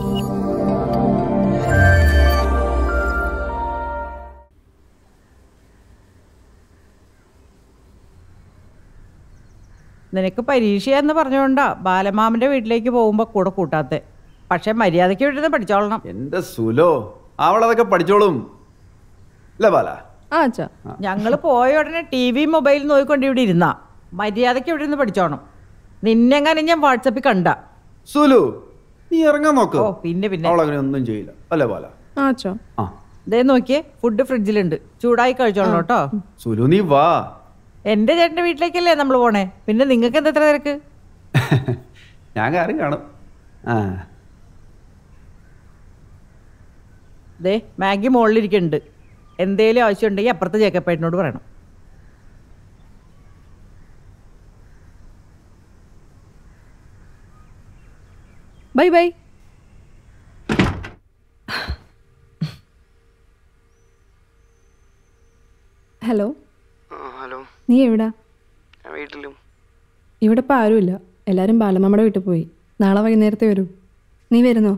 നിനക്ക് പരീക്ഷയെന്ന് പറഞ്ഞുകൊണ്ടാ ബാലമാമന്റെ വീട്ടിലേക്ക് പോകുമ്പോ കൂടെ കൂട്ടാത്തെ പക്ഷെ മര്യാദയ്ക്ക് വീട്ടിൽ നിന്ന് പഠിച്ചോളണം എന്റെ സുലോ അവളതൊക്കെ പഠിച്ചോളും അല്ലേ ബാല ആ അച്ഛാ ഞങ്ങൾ പോയ ഉടനെ ടി വി മൊബൈൽ നോക്കിക്കൊണ്ട് ഇവിടെ ഇരുന്നാ മര്യാദയ്ക്ക് ഇവിടെ നിന്ന് പഠിച്ചോണം നിന്നെങ്ങനെ ഞാൻ വാട്സപ്പിൽ കണ്ട സുലു നീ ഇറങ്ങാൻ നോക്ക് ഓ പിന്നെ പിന്നെ അവളങ്ങനെ ഒന്നും ചെയ്യില്ല അല്ലേ ബാല ആ അച്ഛാ ആ ദേ നോക്കിയേ ഫുഡ് ഫ്രിഡ്ജിലുണ്ട് ചൂടായി കഴിച്ചോളണം കേട്ടോ സുലു നീ വാ എന്റെ ചേട്ടന്റെ വീട്ടിലേക്കല്ലേ നമ്മൾ പോണേ പിന്നെ നിങ്ങൾക്ക് എന്താ എത്ര തിരക്ക് ഞാൻ കാര്യം കാണും ആ ദേ മാഗി മുകളിലിരിക്കുന്നുണ്ട് എന്തേലും ആവശ്യമുണ്ടെങ്കിൽ അപ്പുറത്തെ ജേക്കപ്പേട്ടനോട് പറയണം ബൈ ബൈ ഹലോ ആ ഹലോ നീ എവിടാ ഞാൻ വീട്ടിലും ഇവിടെ ഇപ്പം ആരുമില്ല എല്ലാവരും ബാലമ്മയുടെ വീട്ടിൽ പോയി നാളെ വൈകുന്നേരത്തെ വരൂ നീ വരുന്നോ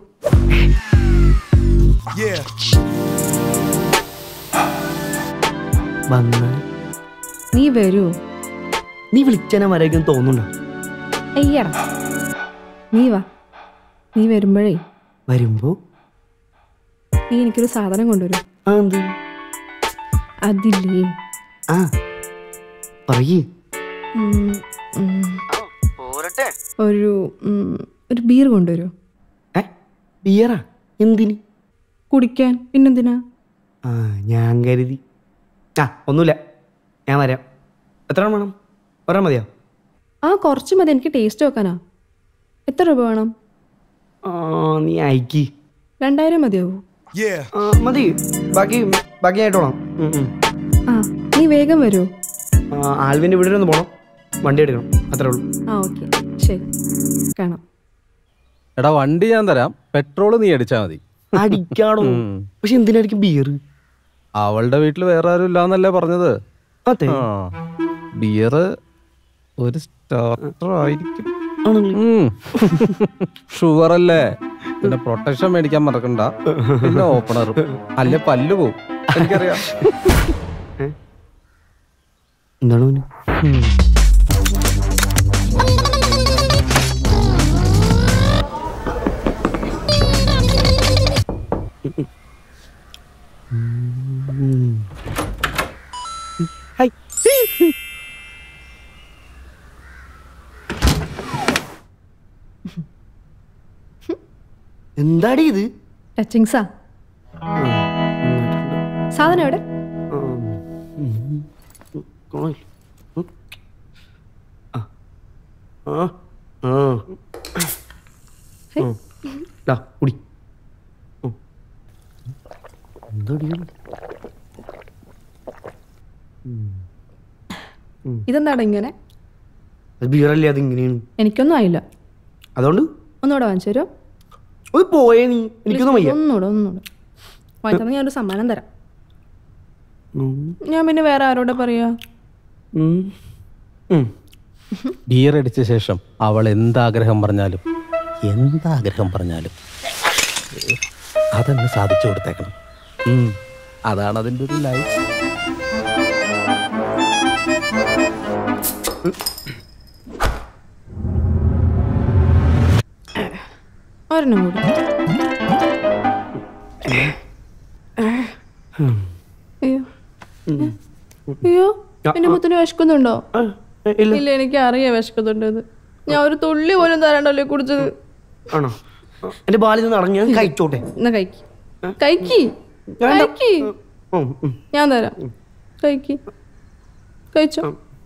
വന്ന നീ വരൂ നീ വിളിച്ചനെ വരേക്കും തോന്നുന്നുണ്ടോ അയ്യടാ നീ വാ നീ വരുമ്പോഴേ വരുമ്പോ നീ എനിക്കൊരു സാധനം കൊണ്ടുവരും ആ എന്ത് അതില്ലേ ആ പറയേ ഉം, ഉം, പോരട്ടെ ഒരു ഉം, ഒരു ബീർ കൊണ്ടുവരുമോ ഏ ബിയറാ എന്തിന് കുടിക്കാൻ പിന്നെന്തിനാ ആ ഞാൻ കരുതി ആ ഒന്നുമില്ല ഞാൻ വരാം എത്ര എണ്ണം വേണം ഒരെണ്ണം മതിയോ ആ കുറച്ച് മതി എനിക്ക് ടേസ്റ്റ് വെക്കാനാ എത്ര രൂപ വേണം ആ നീ അയക്കി രണ്ടായിരം മതിയാവോ ആ, മതി ബാക്കി ബാക്കി ആയിട്ടോളാം ഉം, ഉം. ആ നീ വേഗം വരുമോ ആ, ആൽവിൻ്റെ വീട്ടിൽ ഒന്ന് പോകണം വണ്ടി എടുക്കണം അത്രേ ഉള്ളൂ ആ ഓക്കെ ശരി കാണാം എടാ വണ്ടി ഞാൻ തരാം പെട്രോൾ നീ അടിച്ചാൽ മതി അടിക്കാണോ പക്ഷെ എന്തിനായിരിക്കും ബിയർ അവളുടെ വീട്ടിൽ വേറെ ആരും ഇല്ലാന്നല്ലേ പറഞ്ഞത് അതെ ആ ബിയർ ഒരു സ്റ്റാർട്ടർ ആയിരിക്കും ആണല്ലേ ഷുഗർ അല്ലേ പിന്നെ പ്രൊട്ടക്ഷൻ മേടിക്കാൻ മറക്കണ്ട പിന്നെ ഓപ്പണറും അല്ലെ പല്ല് പോവും എനിക്കറിയാം എന്താണ് അവന്? ഹായ്. എന്താടി ഇത് ടച്ചിങ്സാ സാധനം എവിടെ കോണിൽ. ഉം. ആ. ആ. ആ. ഉം. ദാ, കുടി ഉം. എന്താടി ഇത്? ഇതെന്താടാ ഇങ്ങനെ അത് ബിയറല്ലേ അത് ഇങ്ങനെയാണ് എനിക്കൊന്നും ആയില്ല അതുകൊണ്ട് ഒന്നുകൂടെ വാങ്ങിച്ചു തരുമോ ഒന്ന് പോയേ നീ എനിക്കൊന്നും വയ്യ ഒന്നുകൂടെ ഒന്നുകൂടെ വാങ്ങിച്ചാൽ ഞാനൊരു സമ്മാനം തരാം ഉം. ഞാൻ പിന്നെ വേറെ ആരോടെ പറയാ ഉം. ഉം. ബിയർ അടിച്ച ശേഷം അവൾ എന്താഗ്രഹം പറഞ്ഞാലും എന്താഗ്രഹം പറഞ്ഞാലും അതങ്ങ് സാധിച്ചു കൊടുത്തേക്കണം ഉം. അതാണ് അതിൻ്റെ ഒരു ലൈഫ് ഒരെണ്ണം കൂടി അയ്യോ അയ്യോ എന്റെ മുത്തിന് വിശക്കുന്നുണ്ടോ ആ, ഏ, ഇല്ല ഇല്ല എനിക്ക് അറിയാം വിശക്കുന്നുണ്ടെന്ന് ഞാൻ ഒരു തുള്ളി പോലും തരാണ്ടല്ലേ കുടിച്ചത് ആണോ എന്റെ ബാലിൽ നിന്ന് അടങ്ങി ഞാൻ കഴിച്ചോട്ടെ എന്നാ കഴിക്ക് കഴിക്ക് വേണ്ട. കഴിക്ക് ഉം, ഉം. ഞാൻ തരാം കഴിക്ക് കഴിച്ചോ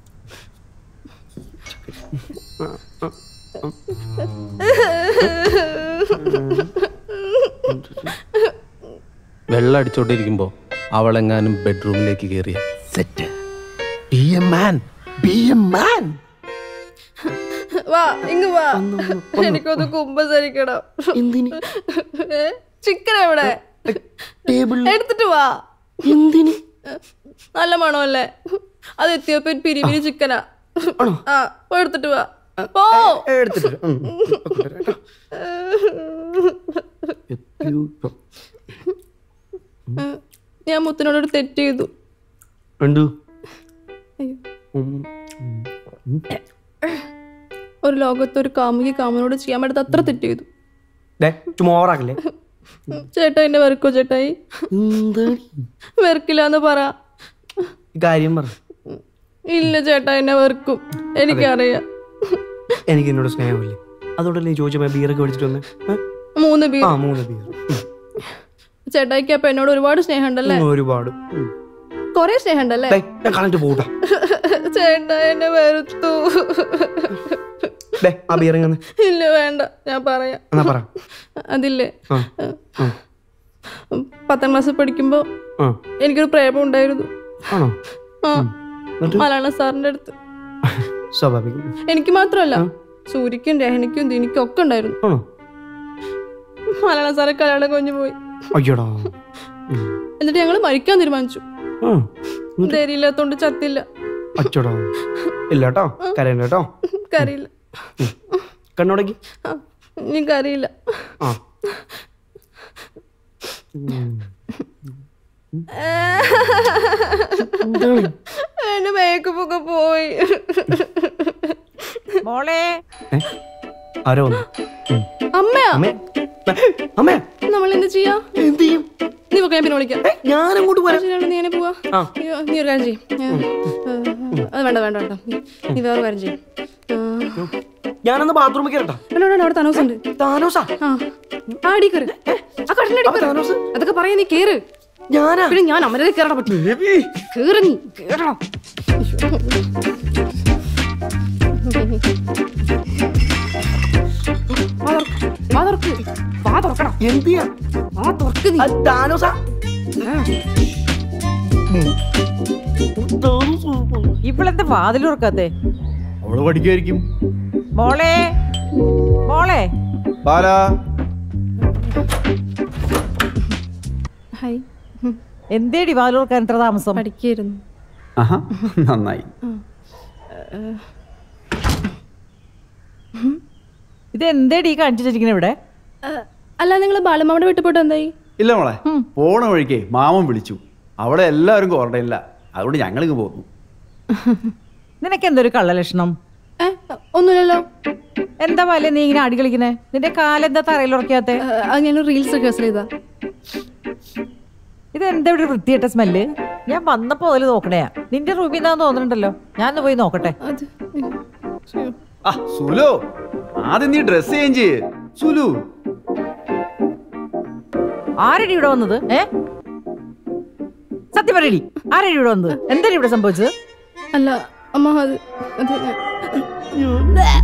വെള്ളം അടിച്ചോണ്ടിരിക്കുമ്പോ അവളെങ്ങാനും ബെഡ്റൂമിലേക്ക് കയറിയ set be a man be a man വാ ഇങ്ങ് വാ എനിക്കൊന്ന് കുമ്പസരിക്കണം എന്തിന് ചിക്കൻ എവിടെ ടേബിളിൽ എടുത്തിട്ട് വാ എന്തിന് നല്ല മണമല്ലേ അത് എത്തിയപ്പോ പിരിപിരി ചിക്കനാ ആ പോയി എടുത്തിട്ട് വാ പോ എടുത്തിട്ട് വരാം. ഉം, ഉം, ഒക്കെ തരാം കേട്ടോ. അയ്യോ, ഇപ്പൊ. ഞാൻ മുത്തിനോടൊരു തെറ്റ് ചെയ്തു എന്തു അയ്യോ ഉം. ഒരു ലോകത്ത് ഒരു കാമുകി കാമനോട് ചെയ്യാൻ പറ്റാത്ത അത്ര തെറ്റ് ചെയ്തു ദേ, ചുമ്മാ ഓവറാക്കല്ലേ ചേട്ടാ എന്നെ വെറുക്കോ ചേട്ടായി എന്താടി വെറുക്കില്ല എന്ന് പറ ഈ കാര്യം പറ ഇല്ല ചേട്ടാ എന്നെ വെറുക്കും എനിക്കറിയാം എനിക്ക് എന്നോട് സ്നേഹമില്ലേ അതുകൊണ്ടല്ലേ ഈ ചോദിച്ചപ്പോ ബീറൊക്കെ മേടിച്ചിട്ട് വന്നേ ഏ? മൂന്ന് ബീർ ആ മൂന്ന് ബീർ ചേട്ടായിക്ക് അപ്പൊ എന്നോട് ഒരുപാട് സ്നേഹമുണ്ടല്ലേ ഒരുപാട് ഉം. കൊറേ സ്നേഹമുണ്ടല്ലേ ദേ, ഞാൻ കളഞ്ഞിട്ട് പോട്ടാ ചേട്ടാ എന്നെ വെറുത്തു ഡേ ആ ബീർ എങ്ങനെ ഇല്ല വേണ്ട ഞാൻ പറയാം എന്നാ പറ അതില്ലേ ആ ആ പത്താം ക്ലാസ്സിൽ പഠിക്കുമ്പോ ആ എനിക്കൊരു പ്രേമം ഉണ്ടായിരുന്നു ആണോ ആ എന്നിട്ട് മലയാളം സാറിന്റെ അടുത്ത് സ്വാഭാവികം എനിക്ക് മാത്രമല്ല സൂര്യക്കും രഹണിക്കും ദിനിക്കും ഒക്കെ ഉണ്ടായിരുന്നു ആണോ മലയാളം സാറെ കല്യാണം കൊഞ്ഞു പോയി അയ്യോടാ ഉം. എന്നിട്ട് ഞങ്ങൾ മരിക്കാൻ തീരുമാനിച്ചു ആ ധൈര്യമില്ലാത്തോണ്ട് ചത്തില്ല അച്ചോടാ ഇല്ല കേട്ടോ കരയണ്ട കേട്ടോ കറിയില്ല കണ്ണോടക്കി ആ, ഇനി കറിയില്ല ആ എന്റെ മേക്കപ്പ് ഒക്കെ പോയി മോളെ ഏ? ആരോ വന്നു ഉം. അമ്മയാ അമ്മേ അമ്മേ നമ്മൾ എന്ത് ചെയ്യാ എന്ത് ചെയ്യും നീ ഒക്കെ ഞാൻ പിന്നെ വിളിക്കാം ഞാൻ അങ്ങോട്ട് വരാം ശരിയാണ് നീ എന്നെ പോവാ ആ. അയ്യോ, നീ ഒരു കാര്യം ചെയ്യും അത് വേണ്ട വേണ്ട വേണ്ട നീ- നീ വേറെ കാര്യം ചെയ്യും ഞാനൊന്ന് ബാത്റൂമിൽ കയറട്ടാ വേണ്ട വേണ്ട അവിടെ തനോസ് ഉണ്ട് താനോസാ ആ ആ അടി കയറ് ആ കടലടി അപ്പൊ താനോസ് അതൊക്കെ പറയാ നീ കേറ് ഞാനാ പിന്നെ ഞാൻ അമരത കേറണ പറ്റും ബേബി കേറ് നീ കേറണം വാ തുറക്ക്. വാ തുറക്ക്. വാ തുറക്കണം എന്ത് ചെയ്യാ വാ തുറക്ക് നീ ആ, താനോസാ താനോസ്. ഇവളെന്താ വാതിൽ തുറക്കാത്തെ അവള് പഠിക്കുമായിരിക്കും മോളെ മോളെ ബാല ഹായ് എന്തേടി വാതിൽ തുറക്കാൻ ഇത്ര താമസം പഠിക്കായിരുന്നു ആഹാ നന്നായി ഇത് എന്തേടി കാണിച്ചു വെച്ചിരിക്കണ ഇവിടെ അല്ല നിങ്ങൾ ബാലമ്മയുടെ വീട്ടിൽ പോയിട്ട് എന്തായി ഇല്ല മോളെ പോണ വഴിക്കേ മാമൻ വിളിച്ചു അവിടെ എല്ലാവരും ക്വാറന്റൈനില്ല അതുകൊണ്ട് ഞങ്ങളിങ്ങ് പോന്നു നിനക്ക് എന്തൊരു കള്ളലക്ഷണം ഏ ഒന്നുമില്ലല്ലോ എന്താ പോലെ നീ ഇങ്ങനെ അടി കളിക്കുന്നേ നിന്റെ കാലെന്താ തറയിൽ ഉറക്കാത്തെ ആ, അത് ഞാൻ റീൽസ് റിഹേഴ്സൽ ചെയ്താ ഇത് എന്താ ഇവിടെ ഒരു വൃത്തിയിട്ട സ്മെല്ല് ഞാൻ വന്നപ്പോ അതിൽ നോക്കണയാ നിന്റെ റൂമിൽ നിന്നാന്ന് തോന്നുന്നുണ്ടല്ലോ ഞാൻ ഒന്ന് പോയി നോക്കട്ടെ അത് ശ്ശോ. ആ സുലു ആദ്യം നീ ഡ്രസ് ചേഞ്ച് ചെയ്യ് സുലു ആരടി ഇവിടെ വന്നത് ഏ സത്യം പറയടി ആരടി ഇവിടെ വന്നത് എന്താണ് ഇവിടെ സംഭവിച്ചത് അല്ല അമ്മ അത് അത് ഞാൻ-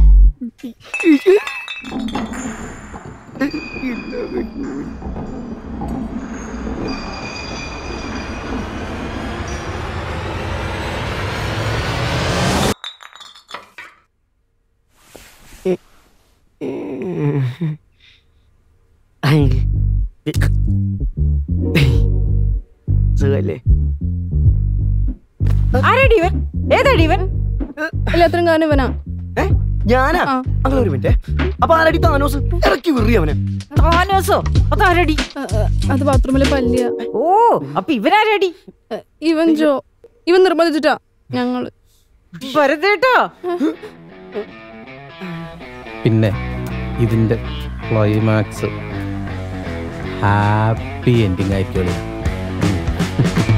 സുഖല്ലേ ആരടി ഇവൻ ഏതാടി ഇവൻ അല്ല അത്രയും കാരണം ഇവനാ ഏ? ഞാനാ ആ. അങ്ങനെ ഒരു മിനിറ്റ് അപ്പൊ ആരടി താനോസ് ഇറക്കി വിറി അവനെ താനോസോ അതാരടി ആ, ആ, അത് ബാത്റൂമിലെ പല്ലിയ ഓ അപ്പൊ ഇവനാരടി ഇവൻ ജോ ഇവൻ നിർബന്ധിച്ചിട്ടാ ഞങ്ങള് വെറുതേട്ടോ പിന്നെ ഇതിന്റെ ക്ലൈമാക്സ് ഹാപ്പി എൻഡിങ് ആയിരിക്കും